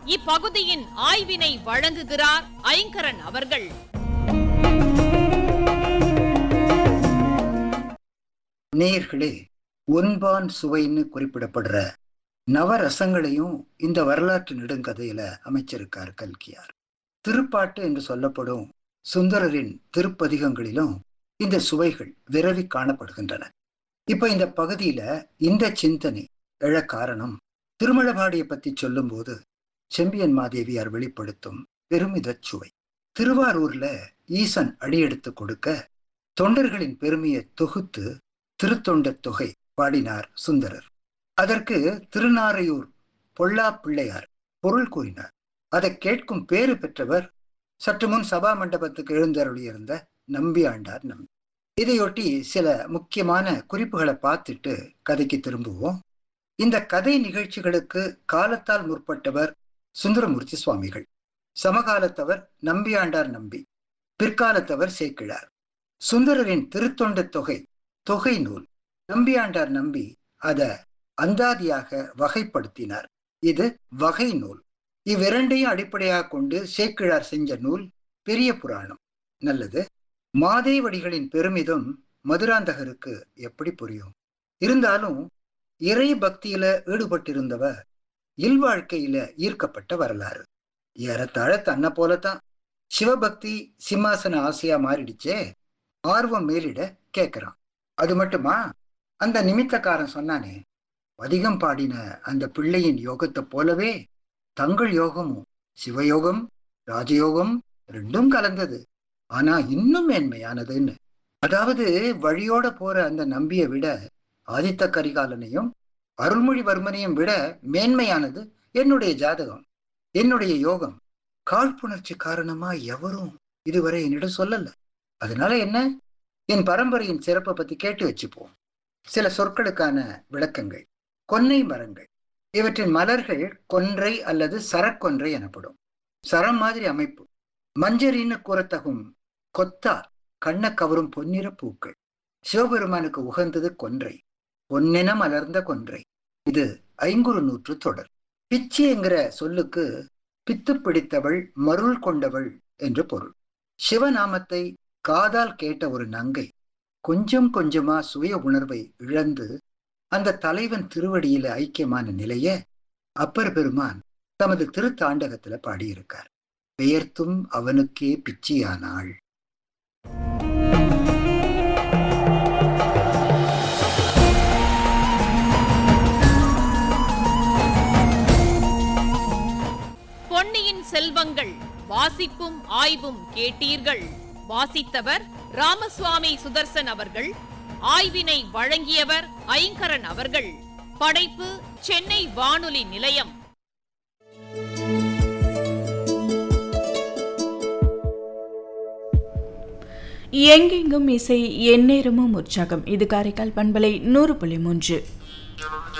இப்பகுதியின் ஆய்வினை வழங்குகிறார் ஐங்கரன் அவர்கள் நேயர்களே ஒன்பான் சுவைன்னு குறிப்பிடப்படுற நவரசங்களையும் இந்த வரலாற்று நெடுங்கதையில அமைச்சிருக்கார் கல்கியார் திருப்பாட்டு என்று சொல்லப்படும் சுந்தரரின் திருப்பதிகங்களிலும் இந்த சுவைகள் விரவி காணப்படுகின்றன இப்ப இந்த பகுதியில இந்த சிந்தனை எழ காரணம் திருமழபாடியை பத்தி சொல்லும்போது செம்பியன் மாதேவியார் வெளிப்படுத்தும் பெருமிதச் சுவை திருவாரூர்ல ஈசன் அடியெடுத்து கொடுக்க தொண்டர்களின் பெருமையை தொகுத்து திருத்தொண்ட தொகை பாடினார் சுந்தரர் அதற்கு திருநாரையூர் பொல்லா பிள்ளையார் பொருள் கூறினார் அதை கேட்கும் பேறு பெற்றவர் சற்று முன் சபா மண்டபத்துக்கு எழுந்தருளியிருந்த நம்பி ஆண்டார் நம்பி இதையொட்டி சில முக்கியமான குறிப்புகளை பார்த்துட்டு கதைக்கு திரும்புவோம் இந்த கதை நிகழ்ச்சிகளுக்கு காலத்தால் முற்பட்டவர் சுந்தரமூர்த்தி சுவாமிகள் சமகாலத்தவர் நம்பியாண்டார் நம்பி பிற்காலத்தவர் சேக்கிழார் சுந்தரரின் திருத்தொண்ட தொகை தொகை நூல் நம்பியாண்டார் நம்பி அத அந்தாதியாக வகைப்படுத்தினார் இது வகை நூல் இவ்விரண்டையும் அடிப்படையாக கொண்டு சேக்கிழார் செஞ்ச நூல் பெரிய புராணம் நல்லது மாதேவடிகளின் பெருமிதம் மதுராந்தகருக்கு எப்படி புரியும் இருந்தாலும் இறை பக்தியில ஈடுபட்டிருந்தவர் இல்வாழ்க்கையில ஈர்க்கப்பட்ட வரலாறு ஏறத்தாழ தன்னை போலத்தான் சிவபக்தி சிம்மாசன ஆசையா மாறிடுச்சே ஆர்வம் மேலிட கேட்கிறான் அது மட்டுமா அந்த நிமித்தக்காரன் சொன்னானே அதிகம் பாடின அந்த பிள்ளையின் யோகத்தை போலவே தங்கள் யோகமும் சிவயோகம் ராஜயோகம் ரெண்டும் கலந்தது ஆனா இன்னும் மேன்மையானதுன்னு அதாவது வழியோட போற அந்த நம்பியை விட ஆதித்த கரிகாலனையும் அருள்மொழிவர்மனையும் விட மேன்மையானது என்னுடைய ஜாதகம் என்னுடைய யோகம் காழ்ப்புணர்ச்சி காரணமா எவரும் இதுவரை என்னிடம் சொல்லல அதனால என்ன என் பரம்பரையின் சிறப்பை பத்தி கேட்டு வச்சுப்போம் சில சொற்களுக்கான விளக்கங்கள் கொன்னை மரங்கள் இவற்றின் மலர்கள் கொன்றை அல்லது சரக்கொன்றை எனப்படும் சரம் மாதிரி அமைப்பு மஞ்சரின்னு கூறத்தகும் கொத்தா கண்ண கவரும் பொன்னிற பூக்கள் சிவபெருமானுக்கு உகந்தது கொன்றை பொன்னென மலர்ந்த கொன்றை இது ஐங்குறு நூற்று தொடர் பிச்சி என்கிற சொல்லுக்கு பித்து பிடித்தவள் மருள் கொண்டவள் என்று பொருள் சிவநாமத்தை காதால் கேட்ட ஒரு நங்கை கொஞ்சம் கொஞ்சமா சுய உணர்வை இழந்து அந்த தலைவன் திருவடியில ஐக்கியமான நிலைய அப்பர் பெருமான் தமது திருத்தாண்டகத்துல பாடியிருக்கார் பெயர்த்தும் அவனுக்கே பிச்சியானாள் பொன்னியின் செல்வங்கள் வாசிப்பும் ஆய்வும் கேட்டீர்கள் வாசித்தவர் ராமசுவாமி சுதர்சன் அவர்கள் ஆய்வினை வழங்கியவர் ஐங்கரன் அவர்கள் படைப்பு சென்னை வானொலி நிலையம் எங்கெங்கும் இசை எந்நேரமும் உற்சாகம் இது காரைக்கால் பண்பலை நூறு புள்ளி மூன்று